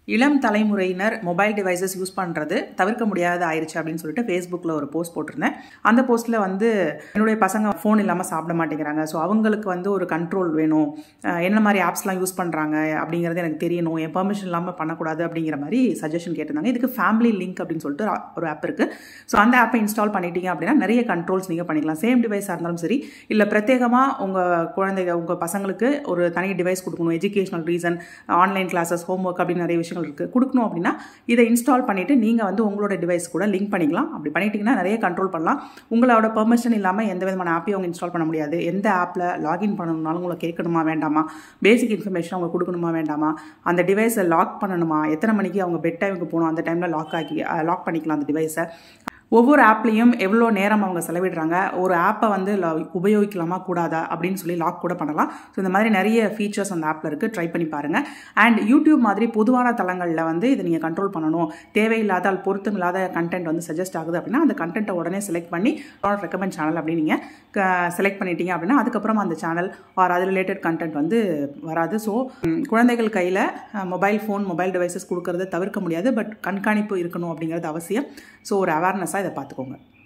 இளம் தலைமுறையினர் mobile devices use பண்ணுறது தவிர்க்க முடியாத ஆயிடுச்சு அப்படின்னு சொல்லிட்டு ஃபேஸ்புக்கில் ஒரு போஸ்ட் போட்டிருந்தேன் அந்த போஸ்ட்டில் வந்து என்னுடைய பசங்க ஃபோன் இல்லாமல் சாப்பிட மாட்டேங்கிறாங்க ஸோ அவங்களுக்கு வந்து ஒரு கண்ட்ரோல் வேணும் அஹ் என்ன மாதிரி ஆப்ஸ்லாம் யூஸ் பண்ணுறாங்க அப்படிங்கிறது எனக்கு தெரியணும் என் பெர்மிஷன் இல்லாமல் பண்ணக்கூடாது அப்படிங்கிற மாதிரி சஜஷன் கேட்டிருந்தாங்க இதுக்கு ஃபேமிலி லிங்க் அப்படின்னு சொல்லிட்டு ஒரு ஆப் இருக்குது ஸோ அந்த ஆப்பை இன்ஸ்டால் பண்ணிட்டீங்க அப்படின்னா நிறைய கண்ட்ரோல்ஸ் நீங்கள் பண்ணிக்கலாம் சேம் டிவைஸாக இருந்தாலும் சரி இல்லை பிரத்யேகமாக உங்கள் குழந்தைங்க உங்கள் பசங்களுக்கு ஒரு தனி டிவைஸ் கொடுக்கணும் educational reason online classes homework அப்படின்னு நிறைய விஷயங்கள் இருக்குது கொடுக்கணும் அப்படின்னா இதை இன்ஸ்டால் பண்ணிவிட்டு நீங்கள் வந்து உங்களோட டிவைஸ் கூட லிங்க் பண்ணிக்கலாம் அப்படி பண்ணிட்டீங்கன்னா நிறைய கண்ட்ரோல் பண்ணலாம் உங்களோட பெர்மிஷன் இல்லாமல் எந்த விதமான ஆப்பையும் அவங்க இன்ஸ்டால் பண்ண முடியாது எந்த ஆப்பில் லாகின் பண்ணணும்னாலும் உங்களை கேட்கணுமா வேண்டாமா பேசிக் இன்ஃபர்மேஷன் அவங்க கொடுக்கணுமா வேண்டாமா அந்த டிவைஸை லாக் பண்ணணுமா எத்தனை மணிக்கு அவங்க பெட் டைமுக்கு போகணும் அந்த டைமில் லாக் ஆக்கி லாக் பண்ணிக்கலாம் அந்த டிவைஸை ஒவ்வொரு ஆப்லேயும் எவ்வளோ நேரம் அவங்க செலவிடுறாங்க ஒரு ஆப்பை வந்து உபயோகிக்கலாமா கூடாதா அப்படின்னு சொல்லி லாக் கூட பண்ணலாம் ஸோ இந்த மாதிரி நிறைய ஃபீச்சர்ஸ் அந்த ஆப்பில் இருக்குது ட்ரை பண்ணி பாருங்கள் அண்ட் யூடியூப் மாதிரி பொதுவான தளங்களில் வந்து இதை நீங்கள் கண்ட்ரோல் பண்ணணும் தேவையில்லாத பொருத்தம் இல்லாத கண்டென்ட் வந்து சஜஸ்ட் ஆகுது அப்படின்னா அந்த கண்டென்ட்டை உடனே செலக்ட் பண்ணி ரெக்கமெண்ட் சேனல் அப்படின்னு நீங்கள் செலக்ட் பண்ணிட்டீங்க அப்படின்னா அதுக்கப்புறம் அந்த சேனல் ஆர் அது ரிலேட்டட் கண்டென்ட் வந்து வராது ஸோ குழந்தைகள் கையில் மொபைல் ஃபோன் மொபைல் டிவைசஸ் கொடுக்கறத தவிர்க்க முடியாது பட் கண்காணிப்பு இருக்கணும் அப்படிங்கிறது அவசியம் ஸோ ஒரு அவேர்னஸாக இதை பார்த்துக்கோங்க